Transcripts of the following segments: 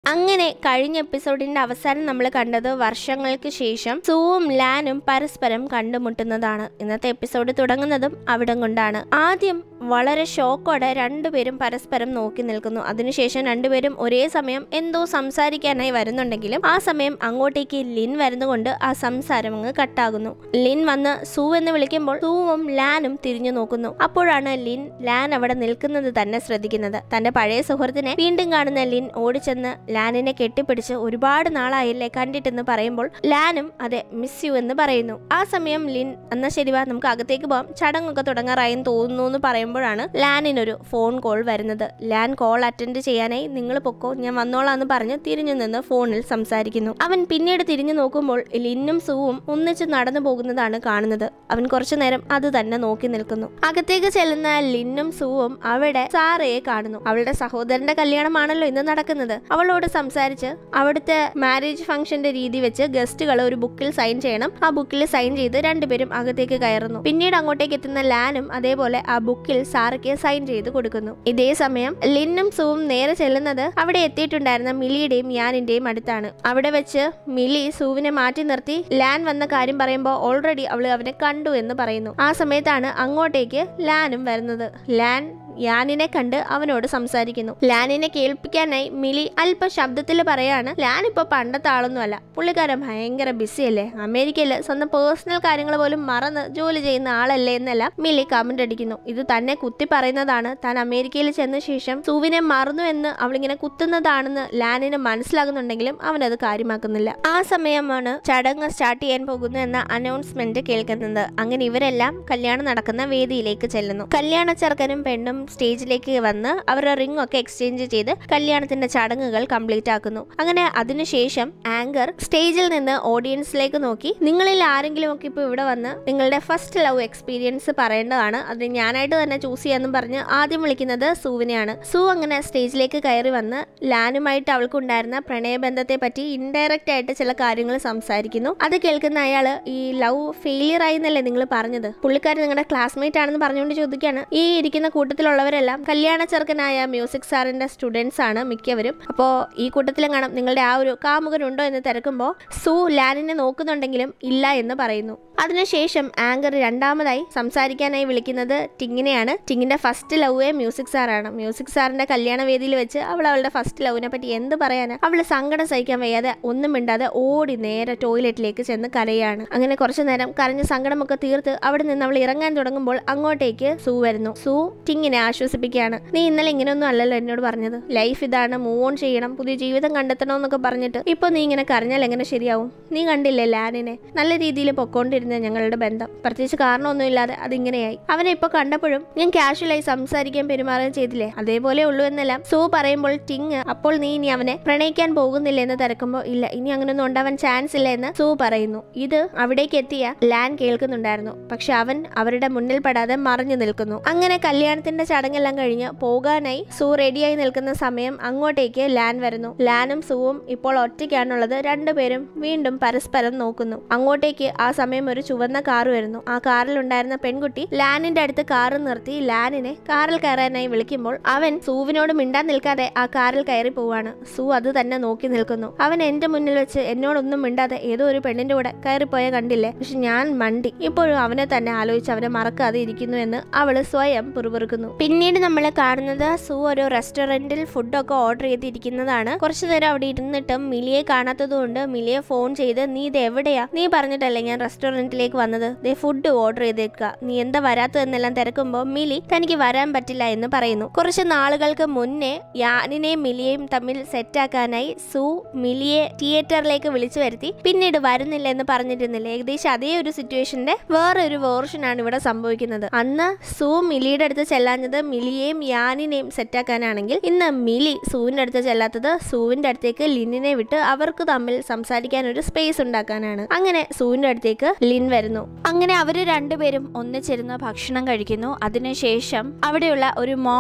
അങ്ങനെ കഴിഞ്ഞ എപ്പിസോഡിന്റെ അവസാനം നമ്മൾ കണ്ടത് വർഷങ്ങൾക്ക് ശേഷം സൂവും ലാനും പരസ്പരം കണ്ടുമുട്ടുന്നതാണ് ഇന്നത്തെ എപ്പിസോഡ് തുടങ്ങുന്നതും അവിടം കൊണ്ടാണ് ആദ്യം വളരെ ഷോക്കോടെ രണ്ടുപേരും പരസ്പരം നോക്കി നിൽക്കുന്നു അതിനുശേഷം രണ്ടുപേരും ഒരേ സമയം എന്തോ സംസാരിക്കാനായി വരുന്നുണ്ടെങ്കിലും ആ സമയം അങ്ങോട്ടേക്ക് ലിൻ വരുന്നുകൊണ്ട് ആ സംസാരം അങ്ങ് കട്ടാകുന്നു ലിൻ വന്ന് സൂ എന്ന് വിളിക്കുമ്പോൾ സൂവും ലാനും തിരിഞ്ഞു നോക്കുന്നു അപ്പോഴാണ് ലിൻ ലാൻ അവിടെ നിൽക്കുന്നത് തന്നെ ശ്രദ്ധിക്കുന്നത് തന്റെ പഴയ സുഹൃത്തിനെ വീണ്ടും കാണുന്ന ലിൻ ഓടിച്ചെന്ന് ലാനിനെ കെട്ടിപ്പിടിച്ച് ഒരുപാട് നാളായില്ലേ കണ്ടിട്ടെന്ന് പറയുമ്പോൾ ലാനും അതെ മിസ് യു എന്ന് പറയുന്നു ആ സമയം ലിൻ എന്നാ ശരി വാ നമുക്ക് അകത്തേക്ക് പോകാം ചടങ്ങൊക്കെ തുടങ്ങാറായെന്ന് തോന്നുന്നു എന്ന് പറയുമ്പോഴാണ് ലാനിനൊരു ഫോൺ കോൾ വരുന്നത് ലാൻ കോൾ അറ്റൻഡ് ചെയ്യാനായി നിങ്ങൾ പൊക്കോ ഞാൻ വന്നോളാം എന്ന് പറഞ്ഞ് തിരിഞ്ഞു നിന്ന് ഫോണിൽ സംസാരിക്കുന്നു അവൻ പിന്നീട് തിരിഞ്ഞു നോക്കുമ്പോൾ ലിന്നും സൂവും ഒന്നിച്ച് നടന്നു പോകുന്നതാണ് കാണുന്നത് അവൻ കുറച്ചു നേരം അത് തന്നെ നോക്കി നിൽക്കുന്നു അകത്തേക്ക് ചെല്ലുന്ന ലിന്നും സൂവും അവിടെ സാറയെ കാണുന്നു അവളുടെ സഹോദരന്റെ കല്യാണമാണല്ലോ ഇന്ന് നടക്കുന്നത് അവളോട് സംസാരിച്ച് അവിടുത്തെ മാരേജ് ഫംഗ്ഷന്റെ രീതി വെച്ച് ഗസ്റ്റുകൾ ഒരു ബുക്കിൽ സൈൻ ചെയ്യണം ആ ബുക്കിൽ സൈൻ ചെയ്ത് രണ്ടുപേരും അകത്തേക്ക് കയറുന്നു പിന്നീട് അങ്ങോട്ടേക്ക് എത്തുന്ന ലാനും അതേപോലെ ആ ബുക്കിൽ സാറയ്ക്ക് സൈൻ ചെയ്ത് കൊടുക്കുന്നു ഇതേ സമയം ലിന്നും സൂവും നേരെ ചെല്ലുന്നത് അവിടെ എത്തിയിട്ടുണ്ടായിരുന്ന മിലിയുടെയും യാനിന്റെയും അടുത്താണ് അവിടെ വെച്ച് മിലി സൂവിനെ മാറ്റി നിർത്തി ലാൻ വന്ന കാര്യം പറയുമ്പോൾ ഓൾറെഡി അവൾ അവനെ കണ്ടു എന്ന് പറയുന്നു ആ സമയത്താണ് അങ്ങോട്ടേക്ക് ലാനും വരുന്നത് ലാൻ യാനിനെ കണ്ട് അവനോട് സംസാരിക്കുന്നു ലാനിനെ കേൾപ്പിക്കാനായി മിലി അല്പ ശബ്ദത്തിൽ പറയാണ് ലാൻ ഇപ്പൊ പണ്ടത്തെ ആളൊന്നുമല്ല പുള്ളിക്കാരൻ ഭയങ്കര ബിസിയല്ലേ അമേരിക്കയിൽ സ്വന്തം പേഴ്സണൽ കാര്യങ്ങൾ പോലും മറന്ന് ജോലി ചെയ്യുന്ന ആളല്ലേ എന്നെല്ലാം മിലി കമന്റ് അടിക്കുന്നു ഇത് തന്നെ കുത്തി പറയുന്നതാണ് താൻ അമേരിക്കയിൽ ചെന്ന ശേഷം സൂവിനെ മറന്നു എന്ന് അവളിങ്ങനെ കുത്തുന്നതാണെന്ന് ലാനിന് മനസ്സിലാകുന്നുണ്ടെങ്കിലും അവനത് കാര്യമാക്കുന്നില്ല ആ സമയമാണ് ചടങ്ങ് സ്റ്റാർട്ട് ചെയ്യാൻ പോകുന്നു എന്ന അനൗൺസ്മെന്റ് കേൾക്കുന്നത് അങ്ങനെ ഇവരെല്ലാം കല്യാണം നടക്കുന്ന വേദിയിലേക്ക് ചെല്ലുന്നു കല്യാണ ചെറുക്കനും പെണ്ണും സ്റ്റേജിലേക്ക് വന്ന് അവരുടെ റിംഗ് ഒക്കെ എക്സ്ചേഞ്ച് ചെയ്ത് കല്യാണത്തിന്റെ ചടങ്ങുകൾ കംപ്ലീറ്റ് ആക്കുന്നു അങ്ങനെ അതിനുശേഷം ആങ്കർ സ്റ്റേജിൽ നിന്ന് ഓഡിയൻസിലേക്ക് നോക്കി നിങ്ങളിൽ ആരെങ്കിലും ഒക്കെ ഇപ്പോൾ ഇവിടെ വന്ന് നിങ്ങളുടെ ഫസ്റ്റ് ലവ് എക്സ്പീരിയൻസ് പറയേണ്ടതാണ് അത് ഞാനായിട്ട് തന്നെ ചൂസ് ചെയ്യാന്നും പറഞ്ഞ് ആദ്യം വിളിക്കുന്നത് സൂവിനെയാണ് സൂ അങ്ങനെ സ്റ്റേജിലേക്ക് കയറി വന്ന് ലാനുമായിട്ട് അവൾക്കുണ്ടായിരുന്ന പ്രണയബന്ധത്തെ പറ്റി ഇൻഡയറക്റ്റ് ആയിട്ട് ചില കാര്യങ്ങൾ സംസാരിക്കുന്നു അത് കേൾക്കുന്ന അയാള് ഈ ലവ് ഫെയിലിയർ ആയി എന്നല്ലേ നിങ്ങൾ പറഞ്ഞത് പുള്ളിക്കാരൻ നിങ്ങളുടെ ക്ലാസ്മേറ്റ് ആണെന്ന് പറഞ്ഞുകൊണ്ട് ചോദിക്കുകയാണ് ഈ ഇരിക്കുന്ന കൂട്ടത്തിലുള്ളവരെല്ലാം കല്യാണ ചെറുക്കനായ മ്യൂസിക് സാറിന്റെ സ്റ്റുഡൻസ് ആണ് മിക്കവരും അപ്പോൾ ഈ കൂട്ടത്തിലും കാണാം നിങ്ങളുടെ ആ ഒരു കാമുകനുണ്ടോ എന്ന് തിരക്കുമ്പോൾ സു ലാനിനെ നോക്കുന്നുണ്ടെങ്കിലും ഇല്ല എന്ന് പറയുന്നു അതിനുശേഷം ആങ്കർ രണ്ടാമതായി സംസാരിക്കാനായി വിളിക്കുന്നത് ടിങ്ങിനെയാണ് ടിങ്ങിന്റെ ഫസ്റ്റ് ലവ് മ്യൂസിക് സാറാണ് മ്യൂസിക് സാറിന്റെ കല്യാണ വേദിയിൽ വെച്ച് അവൾ അവളുടെ ഫസ്റ്റ് ലവിനെ പറ്റി എന്ത് പറയാനാ അവള് സങ്കടം സഹിക്കാൻ വയ്യാതെ ഒന്നും മിണ്ടാതെ ഓടി നേരെ ടോയ്ലറ്റിലേക്ക് ചെന്ന് കരയാണ് അങ്ങനെ കുറച്ചു നേരം കരഞ്ഞ് സങ്കടമൊക്കെ തീർത്ത് അവിടെ നിന്ന് അവൾ ഇറങ്ങാൻ തുടങ്ങുമ്പോൾ അങ്ങോട്ടേക്ക് സൂ വരുന്നു സൂ ടിങ്ങിനെ ആശ്വസിപ്പിക്കുകയാണ് നീ ഇന്നലെ ഇങ്ങനെയൊന്നും അല്ലല്ലോ എന്നോട് പറഞ്ഞത് ലൈഫ് ഇതാണ് മൂവ് ഓൺ ചെയ്യണം പുതിയ ജീവിതം കണ്ടെത്തണമെന്നൊക്കെ പറഞ്ഞിട്ട് ഇപ്പൊ നീ ഇങ്ങനെ കരഞ്ഞാൽ എങ്ങനെ ശരിയാവും നീ കണ്ടില്ലേ ലാനിനെ നല്ല രീതിയിൽ പൊക്കോണ്ടിരുന്ന ഞങ്ങളുടെ ബന്ധം പ്രത്യേകിച്ച് കാരണമൊന്നുമില്ലാതെ അതിങ്ങനെയായി അവനെ ഇപ്പൊ കണ്ടപ്പോഴും ഞാൻ കാഷ്വലായി സംസാരിക്കാൻ പെരുമാറുകയും ചെയ്തില്ലേ അതേപോലെ ഉള്ളൂ എന്നെല്ലാം സോ പറയുമ്പോൾ ടിങ് അപ്പോൾ നീ ഇനി അവനെ പ്രണയിക്കാൻ പോകുന്നില്ല എന്ന് തിരക്കുമ്പോൾ ഇല്ല ഇനി അങ്ങനെയൊന്നും ഉണ്ടാവാൻ ചാൻസ് ഇല്ല എന്ന് സൂ പറയുന്നു ഇത് അവിടേക്ക് എത്തിയ ലാൻ കേൾക്കുന്നുണ്ടായിരുന്നു പക്ഷെ അവൻ അവരുടെ മുന്നിൽ പെടാതെ മറഞ്ഞു നിൽക്കുന്നു അങ്ങനെ കല്യാണത്തിന്റെ ചടങ്ങെല്ലാം കഴിഞ്ഞ് പോകാനായി സൂ റെഡിയായി നിൽക്കുന്ന സമയം അങ്ങോട്ടേക്ക് ലാൻ വരുന്നു ലാനും സൂവും ഇപ്പോൾ ഒറ്റയ്ക്കാണുള്ളത് രണ്ടുപേരും വീണ്ടും പരസ്പരം നോക്കുന്നു അങ്ങോട്ടേക്ക് ആ സമയം ഒരു ചുവന്ന കാർ വരുന്നു ആ കാറിൽ ഉണ്ടായിരുന്ന പെൺകുട്ടി ലാനിന്റെ അടുത്ത് കാറ് നിർത്തി ലാനിനെ കാറിൽ കയറാനായി വിളിക്കുമ്പോൾ അവൻ സൂവിനോട് മിണ്ടാൻ നിൽക്കാതെ ആ കാറിൽ കയറി പോവാണ് സൂ അത് തന്നെ നോക്കി നിൽക്കുന്നു അവൻ എന്റെ മുന്നിൽ വെച്ച് എന്നോടൊന്നും മിണ്ടാതെ ഏതോ ഒരു പെണ്ണിന്റെ കൂടെ കയറിപ്പോയ കണ്ടില്ലേ പക്ഷെ ഞാൻ മണ്ടി ഇപ്പോഴും അവനെ തന്നെ ആലോചിച്ച് അവനെ മറക്കാതെ ഇരിക്കുന്നു എന്ന് അവള് സ്വയം പിറുപിറുക്കുന്നു പിന്നീട് നമ്മൾ കാണുന്നത് സൂ ഒരു റെസ്റ്റോറന്റിൽ ഫുഡൊക്കെ ഓർഡർ ചെയ്തിരിക്കുന്നതാണ് കുറച്ചു നേരം അവിടെ ഇരുന്നിട്ടും മിലിയെ കാണാത്തതുകൊണ്ട് മിലിയെ ഫോൺ ചെയ്ത് നീ ഇത് എവിടെയാ നീ പറഞ്ഞിട്ടല്ലേ ഞാൻ റെസ്റ്റോറന്റിലേക്ക് വന്നത് ദേ ഫുഡ് ഓർഡർ ചെയ്തേക്കുക നീ എന്താ വരാത്തതെന്നെല്ലാം തിരക്കുമ്പോൾ മിലി തനിക്ക് വരാൻ പറ്റില്ല എന്ന് പറയുന്നു കുറച്ച് നാളുകൾക്ക് മുന്നേ യാനിനെയും മിലിയെയും തമ്മിൽ സെറ്റാക്കാനായി സു മിലിയെ തിയേറ്ററിലേക്ക് വിളിച്ചു വരുത്തി പിന്നീട് വരുന്നില്ല എന്ന് പറഞ്ഞിരുന്നില്ല ഏകദേശം അതേ ഒരു സിറ്റുവേഷന്റെ വേറെ ഒരു വേർഷൻ ആണ് ഇവിടെ സംഭവിക്കുന്നത് അന്ന് സു മിലിയുടെ അടുത്ത് ചെല്ലാഞ്ഞത് മിലിയെയും യാനിനെയും സെറ്റാക്കാനാണെങ്കിൽ ഇന്ന് മിലി സൂവിന്റെ അടുത്ത് ചെല്ലാത്തത് സൂവിന്റെ അടുത്തേക്ക് ലിന്നിനെ വിട്ട് അവർക്ക് തമ്മിൽ സംസാരിക്കാൻ ഒരു സ്പേസ് ഉണ്ടാക്കാനാണ് അങ്ങനെ സൂവിന്റെ അടുത്തേക്ക് ലിൻ വരുന്നു അങ്ങനെ അവര് രണ്ടുപേരും ഒന്നിച്ചിരുന്ന് ഭക്ഷണം കഴിക്കുന്നു അതിനുശേഷം അവിടെയുള്ള ഒരു മാളിൽ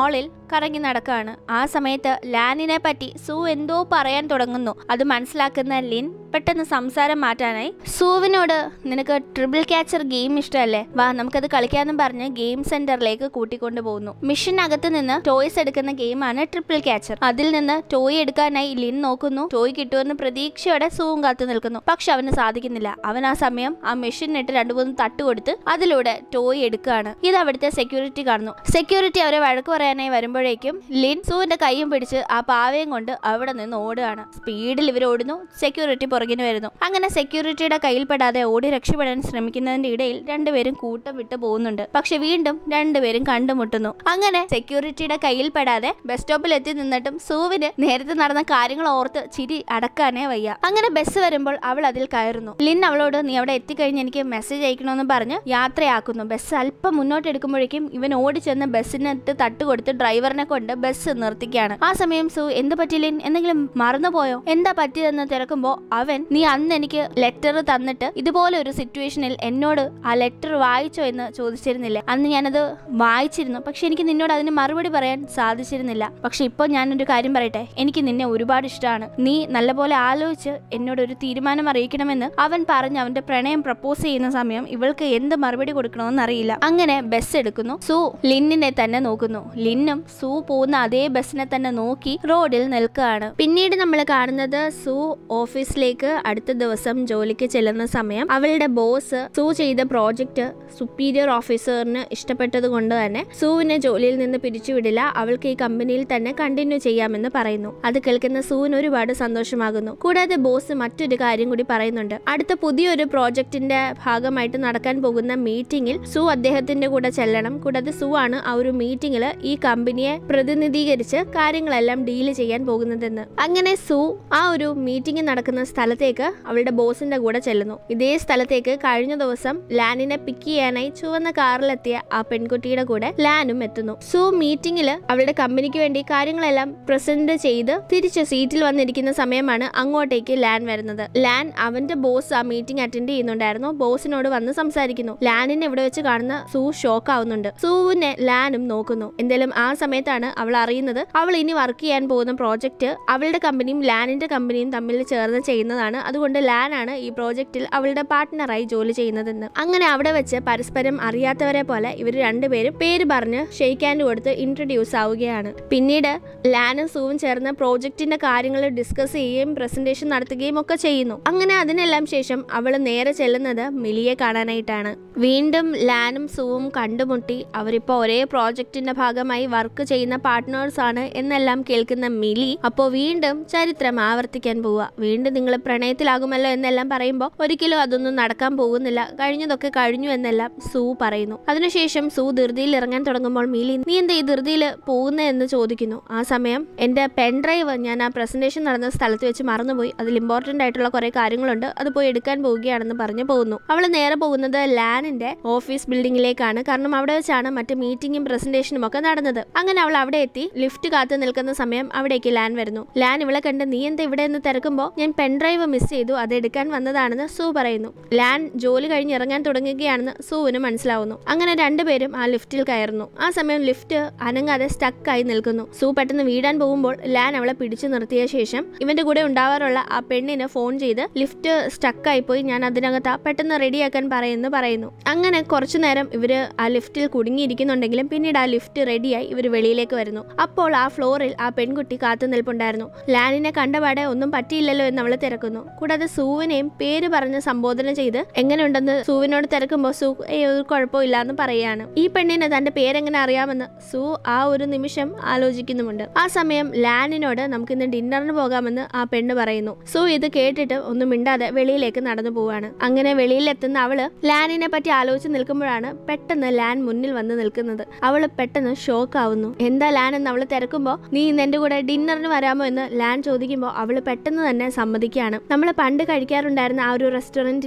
കറങ്ങി നടക്കാണ് ആ സമയത്ത് ലാനിനെ പറ്റി സൂ എന്തോ പറയാൻ തുടങ്ങുന്നു അത് മനസ്സിലാക്കുന്ന ലിൻ പെട്ടെന്ന് സംസാരം മാറ്റാനായി സൂവിനോട് നിനക്ക് ട്രിപ്പിൾ ക്യാച്ചർ ഗെയിം ഇഷ്ടമല്ലേ വാ നമുക്കത് കളിക്കാന്നും പറഞ്ഞ് ഗെയിം സെന്ററിലേക്ക് കൂട്ടിക്കൊണ്ടു പോകുന്നു മിഷനകത്ത് നിന്ന് ടോയ്സ് എടുക്കുന്ന ഗെയിമാണ് ട്രിപ്പിൾ ക്യാച്ചർ അതിൽ നിന്ന് ടോയ് എടുക്കാനായി ലിൻ നോക്കുന്നു ടോയ് കിട്ടുമെന്ന് പ്രതീക്ഷയോടെ സൂവും കാത്തു നിൽക്കുന്നു പക്ഷെ അവന് സാധിക്കുന്നില്ല അവൻ ആ സമയം ആ മെഷീനിട്ട് രണ്ടു മൂന്ന് തട്ട് കൊടുത്ത് അതിലൂടെ ടോയ് എടുക്കുകയാണ് ഇത് അവിടുത്തെ സെക്യൂരിറ്റി കാണുന്നു സെക്യൂരിറ്റി അവരെ വഴക്ക് പറയാനായി വരുമ്പോഴേക്കും ലിൻ സൂവിന്റെ കൈയും പിടിച്ച് ആ പാവയും കൊണ്ട് അവിടെ നിന്ന് ഓടുകയാണ് സ്പീഡിൽ ഇവർ ഓടുന്നു സെക്യൂരിറ്റി പുറകിന് വരുന്നു അങ്ങനെ സെക്യൂരിറ്റിയുടെ കയ്യിൽപ്പെടാതെ ഓടി രക്ഷപ്പെടാൻ ശ്രമിക്കുന്നതിന്റെ ഇടയിൽ രണ്ടുപേരും കൂട്ടം വിട്ട് പോകുന്നുണ്ട് പക്ഷെ വീണ്ടും രണ്ടുപേരും കണ്ടുമുട്ടുന്നു അങ്ങനെ സെക്യൂരിറ്റിയുടെ കയ്യിൽപ്പെടാതെ ബസ് സ്റ്റോപ്പിൽ എത്തി നിന്നിട്ടും സൂവിന് നേരത്തെ നടന്ന കാര്യങ്ങൾ ഓർത്ത് ചിരി അടക്കാനേ വയ്യ അങ്ങനെ ബസ് വരുമ്പോൾ അവൾ അതിൽ കയറുന്നു ലിൻ അവളോട് നീ അവിടെ എത്തിക്കഴിഞ്ഞ് എനിക്ക് മെസ്സേജ് അയക്കണമെന്ന് പറഞ്ഞ് യാത്രയാക്കുന്നു ബസ് അല്പം മുന്നോട്ട് എടുക്കുമ്പോഴേക്കും ഇവൻ ഓടിച്ചെന്ന് ബസ്സിനിട്ട് തട്ടുകൊടുത്ത് ഡ്രൈവറിനെ കൊണ്ട് ബസ് നിർത്തിക്കുകയാണ് ആ സമയം സു എന്ത് പറ്റി ലിൻ എന്തെങ്കിലും മറന്നുപോയോ എന്താ പറ്റിയതെന്ന് തിരക്കുമ്പോ അവൻ നീ അന്ന് എനിക്ക് ലെറ്റർ തന്നിട്ട് ഇതുപോലെ ഒരു സിറ്റുവേഷനിൽ എന്നോട് ആ ലെറ്റർ വായിച്ചോ എന്ന് ചോദിച്ചിരുന്നില്ലേ അന്ന് ഞാനത് വായിച്ചിരുന്നു പക്ഷെ എനിക്ക് നിന്നോട് അതിന് മറുപടി പറയാൻ സാധിച്ചിരുന്നില്ല പക്ഷെ ഇപ്പോൾ ഞാനൊരു കാര്യം പറയട്ടെ എനിക്ക് നിന്നെ ഒരുപാട് ഇഷ്ടമാണ് നീ നല്ലപോലെ ആലോചിച്ച് എന്നോട് ഒരു തീരുമാനം അറിയിക്കണമെന്ന് അവൻ പറഞ്ഞ് അവന്റെ പ്രണയം പ്രപ്പോസ് ചെയ്യുന്ന സമയം ഇവൾക്ക് എന്ത് മറുപടി കൊടുക്കണമെന്ന് അറിയില്ല അങ്ങനെ ബസ് എടുക്കുന്നു സു ലിന്നിനെ തന്നെ നോക്കുന്നു ലിന്നും സു പോകുന്ന അതേ ബസ്സിനെ തന്നെ നോക്കി റോഡിൽ നിൽക്കുകയാണ് പിന്നീട് നമ്മൾ കാണുന്നത് സു ഓഫീസിലേക്ക് അടുത്ത ദിവസം ജോലിക്ക് ചെല്ലുന്ന സമയം അവളുടെ ബോസ് സു ചെയ്ത പ്രോജക്റ്റ് സുപ്പീരിയർ ഓഫീസറിന് ഇഷ്ടപ്പെട്ടത് കൊണ്ട് തന്നെ സൂവിനെ ജോലിയിൽ നിന്ന് പിരിച്ചുവിടില്ല അവൾക്ക് ഈ കമ്പനിയിൽ തന്നെ കണ്ടിന്യൂ ചെയ്യാമെന്ന് പറയുന്നു അത് കേൾക്കുന്ന സൂവിന് ഒരുപാട് സന്തോഷമാകുന്നു കൂടാതെ ബോസ് മറ്റൊരു കാര്യം കൂടി പറയുന്നുണ്ട് അടുത്ത പുതിയൊരു പ്രോജക്റ്റിന്റെ ഭാഗമായിട്ട് നടക്കാൻ പോകുന്ന മീറ്റിംഗിൽ സു അദ്ദേഹത്തിന്റെ കൂടെ ചെല്ലണം കൂടാതെ സു ആണ് ആ ഒരു മീറ്റിംഗിൽ ഈ കമ്പനിയെ പ്രതിനിധീകരിച്ച് കാര്യങ്ങളെല്ലാം ഡീല് ചെയ്യാൻ പോകുന്നതെന്ന് അങ്ങനെ സു ആ ഒരു മീറ്റിംഗ് നടക്കുന്ന സ്ഥലത്തേക്ക് അവളുടെ ബോസിന്റെ കൂടെ ചെല്ലുന്നു ഇതേ സ്ഥലത്തേക്ക് കഴിഞ്ഞ ദിവസം ലാനിനെ പിക്ക് ചെയ്യാനായി ചുവന്ന കാറിലെത്തിയ ആ പെൺകുട്ടിയുടെ കൂടെ ലാനും എത്തുന്നു സു മീറ്റിംഗിൽ അവളുടെ കമ്പനിക്ക് വേണ്ടി കാര്യങ്ങളെല്ലാം പ്രസന്റ് ചെയ്ത് തിരിച്ച് സീറ്റിൽ വന്നിരിക്കുന്ന സമയമാണ് അങ്ങോട്ടേക്ക് ലാൻ വരുന്നത് ലാൻ അവന്റെ ബോസ് ആ മീറ്റിംഗ് അറ്റൻഡ് ചെയ്യുന്നുണ്ടായിരുന്നു ബോസിനോട് വന്ന് സംസാരിക്കുന്നു ലാനിനെ ഇവിടെ വെച്ച് കാണുന്ന സു ഷോക്ക് ആവുന്നുണ്ട് സൂവിനെ ലാനും നോക്കുന്നു എന്തായാലും ആ സമയത്താണ് അവൾ അറിയുന്നത് അവൾ ഇനി വർക്ക് ചെയ്യാൻ പോകുന്ന പ്രോജക്റ്റ് അവളുടെ കമ്പനിയും ലാനിന്റെ കമ്പനിയും തമ്മിൽ ചേർന്ന് ചെയ്യുന്നതാണ് അതുകൊണ്ട് ലാൻ ആണ് ഈ പ്രോജക്റ്റിൽ അവളുടെ പാർട്ട്ണറായി ജോലി ചെയ്യുന്നതെന്ന് അങ്ങനെ അവിടെ വെച്ച് പരസ്പരം അറിയാത്തവരെ പോലെ ഇവർ രണ്ടുപേരും പേര് പറഞ്ഞ് ഷെയ്ക്ക് ഹാൻഡ് കൊടുത്ത് ഇൻട്രൊഡ്യൂസ് ആവുകയാണ് പിന്നീട് ലാനും സൂവും ചേർന്ന് പ്രോജക്റ്റിന്റെ കാര്യങ്ങൾ ഡിസ്കസ് ചെയ്യുകയും പ്രസന്റേഷൻ നടത്തുകയും ഒക്കെ ചെയ്യുന്നു അങ്ങനെ അതിനെല്ലാം ശേഷം അവൾ നേരെ ചെല്ലുന്നത് മിലിയെ കാണാനായിട്ടാണ് വീണ്ടും ലാനും സൂവും കണ്ടുമുട്ടി അവരിപ്പോ ഒരേ പ്രോജക്റ്റിന്റെ ഭാഗമായി വർക്ക് ചെയ്യുന്ന പാർട്ട്നേഴ്സ് ആണ് എന്നെല്ലാം കേൾക്കുന്ന മിലി അപ്പോൾ വീണ്ടും ചരിത്രം ആവർത്തിക്കാൻ പോവുക വീണ്ടും നിങ്ങൾ പ്രണയത്തിലാകുമല്ലോ എന്നെല്ലാം പറയുമ്പോൾ ഒരിക്കലും അതൊന്നും നടക്കാൻ പോകുന്നില്ല കഴിഞ്ഞതൊക്കെ കഴിഞ്ഞു എന്നെല്ലാം സൂ പറയുന്നു അതിനുശേഷം സൂ ധൃതിയിൽ ഇറങ്ങാൻ തുടങ്ങുമ്പോൾ മിലി നീ എന്താ ഈ ധൃതിയിൽ പോകുന്നത് എന്ന് ചോദിക്കുന്നു ആ സമയം എന്റെ പെൻഡ്രൈവ് ഞാൻ ആ പ്രസന്റേഷൻ നടന്ന സ്ഥലത്ത് വെച്ച് മറന്നുപോയി അതിൽ ഇമ്പോർട്ടന്റ് ആയിട്ടുള്ള കുറെ കാര്യങ്ങളുണ്ട് അത് പോയി എടുക്കാൻ പോവുകയാണെന്ന് പറഞ്ഞു പോകുന്നു അവൾ നേരെ പോകുന്നത് ലാനിന്റെ ഓഫീസ് ബിൽഡിംഗിലേക്കാണ് കാരണം അവിടെ വെച്ചാണ് മറ്റ് മീറ്റിംഗും പ്രസന്റേഷനും ഒക്കെ നടന്നത് അങ്ങനെ അവൾ അവിടെ എത്തി ലിഫ്റ്റ് കാത്തു നിൽക്കുന്ന സമയം അവിടേക്ക് ലാൻ വരുന്നു ലാൻ ഇവളെ കണ്ട് നീ എന്താ ഇവിടെ എന്ന് തിരക്കുമ്പോൾ ഞാൻ പെൻഡ്രൈവ് മിസ് ചെയ്തു അത് എടുക്കാൻ വന്നതാണെന്ന് സൂ പറയുന്നു ലാൻ ജോലി കഴിഞ്ഞ് ഇറങ്ങാൻ തുടങ്ങുകയാണെന്ന് സൂവിന് മനസ്സിലാവുന്നു അങ്ങനെ രണ്ടുപേരും ആ ലിഫ്റ്റിൽ കയറുന്നു ആ സമയം ലിഫ്റ്റ് അനങ്ങാതെ സ്റ്റക്കായി നിൽക്കുന്നു സൂ പെട്ടെന്ന് വീടാൻ പോകുമ്പോൾ ലാൻ അവളെ പിടിച്ചു നിർത്തിയ ശേഷം ഇവന്റെ കൂടെ ഉണ്ടാവാറുള്ള ആ പെണ്ണിന് ഫോൺ ചെയ്ത് ലിഫ്റ്റ് സ്റ്റക്കായി പോയി ഞാൻ അതിനകത്ത് പെട്ടെന്ന് റെഡിയാക്കാൻ പറയുന്നു പറയുന്നു അങ്ങനെ കുറച്ചു നേരം ഇവര് ആ ലിഫ്റ്റിൽ കുടുങ്ങിയിരിക്കുന്നുണ്ടെങ്കിലും പിന്നീട് ആ ലിഫ്റ്റ് റെഡിയായി ഇവർ വെളിയിലേക്ക് വരുന്നു അപ്പോൾ ആ ഫ്ലോറിൽ ആ പെൺകുട്ടി കാത്തു നിൽപ്പുണ്ടായിരുന്നു ലാനിനെ കണ്ടപാടെ ഒന്നും പറ്റിയില്ലല്ലോ എന്ന് അവൾ തിരക്കുന്നു കൂടാതെ സൂവിനെയും പേര് പറഞ്ഞ് സംബോധന ചെയ്ത് എങ്ങനെയുണ്ടെന്ന് സൂവിനോട് തിരക്കുമ്പോൾ സൂ ഏ ഒരു കുഴപ്പമില്ല എന്ന് പറയാണ് ഈ പെണ്ണിന് തന്റെ പേരെങ്ങനെ അറിയാമെന്ന് സൂ ആ ഒരു നിമിഷം ആലോചിക്കുന്നുമുണ്ട് ആ സമയം ലാനിനോട് നമുക്ക് ഇന്ന് ഡിന്നറിന് പോകാമെന്ന് ആ പെണ്ണ് പറയുന്നു സൂ ഇത് കേട്ടിട്ട് ഒന്നും മിണ്ടാതെ വെളിയിലേക്ക് നടന്നു പോവാണ് അങ്ങനെ വെളിയിലെത്തുന്ന അവള് ലാനിനെ പറ്റി ആലോചിച്ച് നിൽക്കുമ്പോഴാണ് പെട്ടെന്ന് ലാൻ മുന്നിൽ വന്ന് നിൽക്കുന്നത് അവള് പെട്ടെന്ന് ഷോക്ക് ആവുന്നു എന്താ ലാൻ എന്ന് അവള് തിരക്കുമ്പോൾ നീ ഇന്ന് എന്റെ കൂടെ ഡിന്നറിന് വരാമോ എന്ന് ലാൻ ചോദിക്കുമ്പോൾ അവള് പെട്ടെന്ന് തന്നെ സമ്മതിക്കുകയാണ് നമ്മൾ പണ്ട് കഴിക്കാറുണ്ടായിരുന്ന ആ ഒരു റെസ്റ്റോറൻറ്റിലെ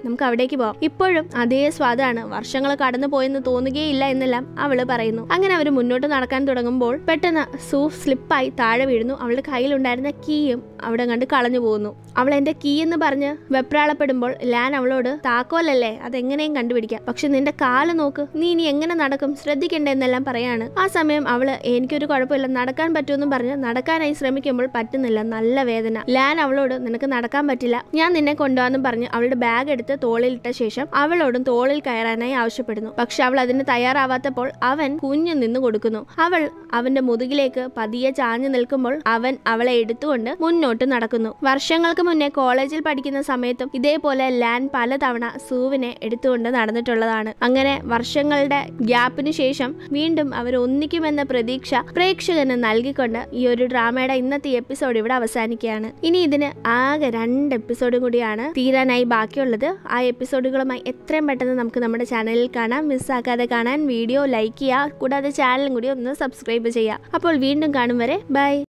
നമുക്ക് അവിടേക്ക് പോവാം ഇപ്പോഴും അതേ സ്വാദാണ് വർഷങ്ങൾ കടന്നു പോയെന്ന് തോന്നുകയില്ല എന്നെല്ലാം അവള് പറയുന്നു അങ്ങനെ അവർ മുന്നോട്ട് നടക്കാൻ തുടങ്ങുമ്പോൾ പെട്ടെന്ന് സൂ സ്ലിപ്പായി താഴെ വീഴുന്നു അവളുടെ കയ്യിലുണ്ടായിരുന്ന കീയും അവിടെ കണ്ട് കളഞ്ഞു പോകുന്നു അവൾ എന്റെ കീ എന്ന് പറഞ്ഞ് വെപ്രാളപ്പെടുമ്പോൾ ലാൻ അവളോട് താക്കോലല്ലേ അതെങ്ങനെയും കണ്ടുപിടിക്കാം പക്ഷെ നിന്റെ കാല് നോക്ക് നീ ഇനി എങ്ങനെ നടക്കും ശ്രദ്ധിക്കണ്ടേ എന്നെല്ലാം പറയാണ് ആ സമയം അവള് എനിക്കൊരു കുഴപ്പമില്ല നടക്കാൻ പറ്റുമെന്നും പറഞ്ഞ് നടക്കാനായി ശ്രമിക്കുമ്പോൾ പറ്റുന്നില്ല നല്ല വേദന ലാൻ അവളോട് നിനക്ക് നടക്കാൻ പറ്റില്ല ഞാൻ നിന്നെ കൊണ്ടുപോകാന്നും പറഞ്ഞ് അവളുടെ ബാഗ് എടുത്ത് തോളിലിട്ട ശേഷം അവളോടും തോളിൽ കയറാനായി ആവശ്യപ്പെടുന്നു പക്ഷെ അവൾ അതിന് തയ്യാറാവാത്തപ്പോൾ അവൻ കുഞ്ഞു നിന്ന് കൊടുക്കുന്നു അവൾ അവന്റെ മുതുകിലേക്ക് പതിയെ ചാഞ്ഞു നിൽക്കുമ്പോൾ അവൻ അവളെ എടുത്തുകൊണ്ട് മുന്നോട്ട് നടക്കുന്നു വർഷങ്ങൾക്ക് മുന്നേ കോളേജിൽ പഠിക്കുന്ന സമയത്തും ഇതേപോലെ ലാൻ പലതവണ സൂവിനെ എടുത്തുകൊണ്ട് നടന്നിട്ടുള്ളതാണ് അങ്ങനെ വർഷങ്ങളുടെ ഗ്യാപ്പിന് ശേഷം വീണ്ടും അവർ ഒന്നിക്കുമെന്ന പ്രതീക്ഷ പ്രേക്ഷകന് നൽകിക്കൊണ്ട് ഈ ഒരു ഡ്രാമയുടെ ഇന്നത്തെ എപ്പിസോഡ് ഇവിടെ അവസാനിക്കുകയാണ് ഇനി ഇതിന് ആകെ രണ്ട് എപ്പിസോഡും കൂടിയാണ് തീരാനായി ബാക്കിയുള്ളത് ആ എപ്പിസോഡുകളുമായി എത്രയും പെട്ടെന്ന് നമുക്ക് നമ്മുടെ ചാനലിൽ കാണാം മിസ്സാക്കാതെ കാണാൻ വീഡിയോ ലൈക്ക് ചെയ്യുക കൂടാതെ ചാനലും കൂടി ഒന്ന് സബ്സ്ക്രൈബ് ചെയ്യുക അപ്പോൾ വീണ്ടും കാണും വരെ ബൈ